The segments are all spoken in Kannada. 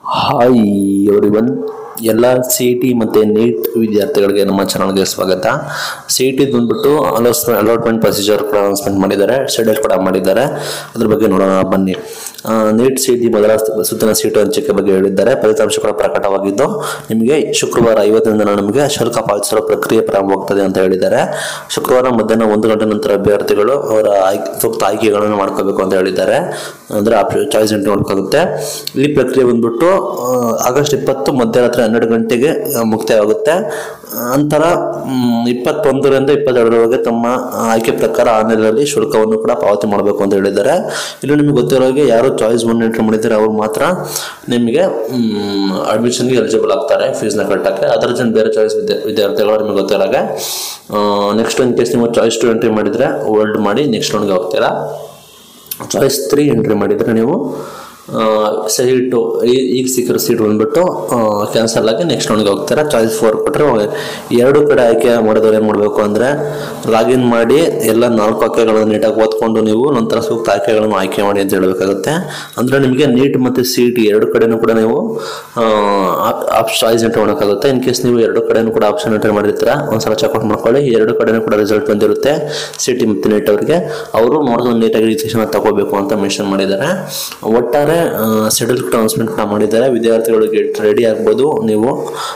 ಹಾಯ್ ಎವ್ರಿ ಒನ್ ಎಲ್ಲ ಸಿ ಇ ಟಿ ಮತ್ತು ನೀಟ್ ವಿದ್ಯಾರ್ಥಿಗಳಿಗೆ ನಮ್ಮ ಚಾನಲ್ಗೆ ಸ್ವಾಗತ ಸಿ ಇ ಟಿ ಬಂದ್ಬಿಟ್ಟು ಅಲೋಸ್ ಅಲಾಟ್ಮೆಂಟ್ ಪ್ರೊಸೀಜರ್ ಕೂಡ ಅನೌನ್ಸ್ಮೆಂಟ್ ಮಾಡಿದ್ದಾರೆ ಶೆಡ್ಯೂಲ್ ಕೂಡ ಮಾಡಿದ್ದಾರೆ ಅದ್ರ ಬಗ್ಗೆ ನೋಡೋಣ ಬನ್ನಿ ನೀಟ್ ಸಿ ಇ ಟಿ ಮೊದಲ ಸುತ್ತಿನ ಸೀಟು ಹಂಚಿಕೆ ಬಗ್ಗೆ ಹೇಳಿದ್ದಾರೆ ಫಲಿತಾಂಶ ಕೂಡ ಪ್ರಕಟವಾಗಿದ್ದು ನಿಮಗೆ ಶುಕ್ರವಾರ ಐವತ್ತರಿಂದ ನಿಮಗೆ ಶುಲ್ಕ ಪಾವತಿಸುವ ಪ್ರಕ್ರಿಯೆ ಪ್ರಾರಂಭವಾಗ್ತದೆ ಅಂತ ಹೇಳಿದ್ದಾರೆ ಶುಕ್ರವಾರ ಮಧ್ಯಾಹ್ನ ಒಂದು ಗಂಟೆ ನಂತರ ಅಭ್ಯರ್ಥಿಗಳು ಅವರ ಆಯ್ಕೆ ಸೂಕ್ತ ಆಯ್ಕೆಗಳನ್ನು ಮಾಡ್ಕೋಬೇಕು ಅಂತ ಹೇಳಿದ್ದಾರೆ ಅಂದರೆ ಆಪ್ಷನ್ ಚಾಯ್ಸ್ ಎಂಟ್ರಿ ಮಾಡ್ಕೋಗುತ್ತೆ ಈ ಪ್ರಕ್ರಿಯೆ ಬಂದ್ಬಿಟ್ಟು ಆ, ಆಗಸ್ಟ್ ಇಪ್ಪತ್ತು ಮಧ್ಯರಾತ್ರಿ ಹನ್ನೆರಡು ಗಂಟೆಗೆ ಆ, ಮುಕ್ತಾಯವಾಗುತ್ತೆ ನಂತರ ಮ್, ಇಪ್ಪತ್ತೊಂದರಿಂದ ಇಪ್ಪತ್ತೆರಡರವರೆಗೆ ತಮ್ಮ ಆಯ್ಕೆ ಪ್ರಕಾರ ಆನ್ಲೈನಲ್ಲಿ ಶುಲ್ಕವನ್ನು ಕೂಡ ಪಾವತಿ ಮಾಡಬೇಕು ಅಂತ ಹೇಳಿದ್ದಾರೆ ಇಲ್ಲಿ ನಿಮಗೆ ಗೊತ್ತಿರೋ ಹಾಗೆ ಯಾರು ಚಾಯ್ಸ್ ಒನ್ ಎಂಟ್ರಿ ಮಾಡಿದ್ದಾರೆ ಅವ್ರು ಮಾತ್ರ ನಿಮಗೆ ಅಡ್ಮಿಷನ್ಗೆ ಎಲಿಜಿಬಲ್ ಆಗ್ತಾರೆ ಫೀಸ್ನ ಕಟ್ಟಕ್ಕೆ ಅದರ ಜನ ಬೇರೆ ಚಾಯ್ಸ್ ವಿದ್ಯಾ ವಿದ್ಯಾರ್ಥಿಗಳು ನಿಮಗೆ ಗೊತ್ತಿರೋ ಹಾಗೆ ನೆಕ್ಸ್ಟ್ ಇನ್ ಕೇಸ್ ನೀವು ಚಾಯ್ಸ್ ಟು ಎಂಟ್ರಿ ಮಾಡಿದರೆ ಹೋಲ್ಡ್ ಮಾಡಿ ನೆಕ್ಸ್ಟ್ ಒನ್ಗೆ ಹೋಗ್ತೀರಾ ಚಾಯ್ಸ್ ತ್ರೀ ಎಂಟ್ರಿ ಮಾಡಿದರೆ ನೀವು ಸೀಟು ಈಗ ಸಿಕ್ಕಿರೋ ಸೀಟ್ ಬಂದ್ಬಿಟ್ಟು ಕ್ಯಾನ್ಸಲ್ ಆಗಿ ನೆಕ್ಸ್ಟ್ ಒನ್ಗೆ ಹೋಗ್ತಾರೆ ಚಾಯ್ಸ್ ಫೋರ್ ಕೊಟ್ಟರೆ ಎರಡು ಕಡೆ ಆಯ್ಕೆ ಮಾಡಿದವ್ರು ಏನು ಮಾಡಬೇಕು ಅಂದರೆ ಲಾಗಿನ್ ಮಾಡಿ ಎಲ್ಲ ನಾಲ್ಕು ಆಯ್ಕೆಗಳನ್ನು ನೀಟಾಗಿ ಓದ್ಕೊಂಡು ನೀವು ನಂತರ ಸೂಕ್ತ ಆಯ್ಕೆಗಳನ್ನು ಆಯ್ಕೆ ಮಾಡಿ ಅಂತ ಹೇಳಬೇಕಾಗುತ್ತೆ ಅಂದರೆ ನಿಮಗೆ ನೀಟ್ ಮತ್ತು ಸಿ ಟಿ ಎರಡು ಕಡೆನೂ ಕೂಡ ನೀವು ಆಪ್ ಚಾಯ್ಸ್ ಎಂಟ್ರಿ ಮಾಡೋಕ್ಕಾಗುತ್ತೆ ಇನ್ ಕೇಸ್ ನೀವು ಎರಡು ಕಡೆನೂ ಕೂಡ ಆಪ್ಷನ್ ಎಂಟ್ರಿ ಮಾಡಿರ್ತೀರ ಒಂದ್ಸಲ ಚೆಕ್ಔಟ್ ಮಾಡ್ಕೊಳ್ಳಿ ಎರಡು ಕಡೆನೂ ಕೂಡ ರಿಸಲ್ಟ್ ಬಂದಿರುತ್ತೆ ಸಿ ಟಿ ಮತ್ತು ನೀಟ್ ಅವರಿಗೆ ಅವರು ನೋಡ್ಕೊಂಡು ನೀಟಾಗಿ ರಿಜಿಸ್ಟ್ರೇಷನ್ ತಗೋಬೇಕು ಅಂತ ಮೆನ್ಷನ್ ಮಾಡಿದ್ದಾರೆ ಒಟ್ಟಾರೆ ಶೆಡ್ಯೂಲ್ ಕೂಡ ಅನೌನ್ಸ್ಮೆಂಟ್ ಕೂಡ ಮಾಡಿದ್ದಾರೆ ವಿದ್ಯಾರ್ಥಿಗಳಿಗೆ ರೆಡಿ ಆಗ್ಬೋದು ನೀವು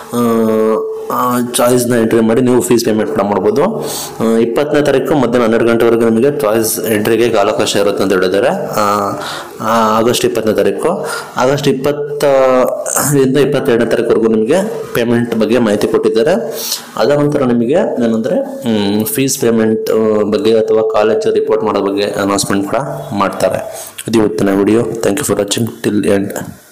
ಚಾಯ್ಸ್ನ ಎಂಟ್ರಿ ಮಾಡಿ ನೀವು ಫೀಸ್ ಪೇಮೆಂಟ್ ಕೂಡ ಮಾಡ್ಬೋದು ಆ, ಇಪ್ಪತ್ತನೇ ತಾರೀಕು ಮಧ್ಯಾಹ್ನ ಹನ್ನೆರಡು ಗಂಟೆವರೆಗೆ ನಿಮಗೆ ಚಾಯ್ಸ್ ಎಂಟ್ರಿಗೆ ಕಾಲಾವಕಾಶ ಇರುತ್ತೆ ಅಂತ ಹೇಳಿದ್ದಾರೆ ಆ, ಆ, ಆಗಸ್ಟ್ ಇಪ್ಪತ್ತನೇ ತಾರೀಕು ಆಗಸ್ಟ್ ಇಪ್ಪತ್ತ ಇಂದ ಇಪ್ಪತ್ತೆರಡನೇ ತಾರೀಕುವರೆಗೂ ನಿಮಗೆ ಪೇಮೆಂಟ್ ಬಗ್ಗೆ ಮಾಹಿತಿ ಕೊಟ್ಟಿದ್ದಾರೆ ಅದ ನಂತರ ನಿಮಗೆ ಏನಂದರೆ ಫೀಸ್ ಪೇಮೆಂಟ್ ಬಗ್ಗೆ ಅಥವಾ ಕಾಲೇಜ್ ರಿಪೋರ್ಟ್ ಮಾಡೋ ಬಗ್ಗೆ ಅನೌನ್ಸ್ಮೆಂಟ್ ಕೂಡ ಮಾಡ್ತಾರೆ ಇದು ಇವತ್ತಿನ video thank you for watching till end